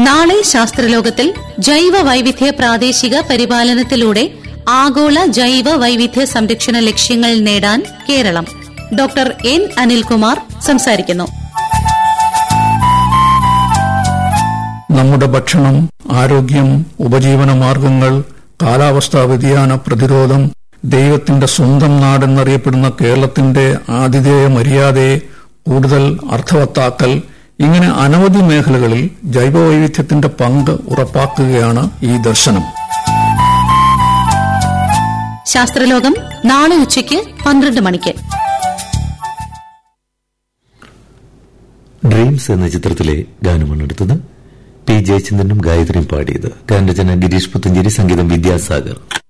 നാളെ ശാസ്ത്രലോകത്തിൽ ജൈവ വൈവിധ്യ പ്രാദേശിക പരിപാലനത്തിലൂടെ ആഗോള ജൈവ വൈവിധ്യ സംരക്ഷണ ലക്ഷ്യങ്ങൾ നേടാൻ കേരളം ഡോക്ടർ എൻ അനിൽകുമാർ സംസാരിക്കുന്നു നമ്മുടെ ഭക്ഷണം ആരോഗ്യം ഉപജീവന മാർഗങ്ങൾ കാലാവസ്ഥാ വ്യതിയാന പ്രതിരോധം ദൈവത്തിന്റെ സ്വന്തം നാടെന്നറിയപ്പെടുന്ന കേരളത്തിന്റെ ആതിഥേയ മര്യാദയെ കൂടുതൽ അർത്ഥവത്താക്കൽ ഇങ്ങനെ അനവധി മേഖലകളിൽ ജൈവവൈവിധ്യത്തിന്റെ പങ്ക് ഉറപ്പാക്കുകയാണ് ഈ ദർശനം ശാസ്ത്രലോകം നാളെ ഉച്ചയ്ക്ക് പന്ത്രണ്ട് മണിക്ക് ഡ്രീംസ് എന്ന ചിത്രത്തിലെ ഗാനമാണ് എടുത്തത് പി ജയചന്ദ്രനും ഗായത്രിയും പാടിയത് ഗാനരചന ഗിരീഷ് പുത്തഞ്ചേരി സംഗീതം വിദ്യാസാഗർ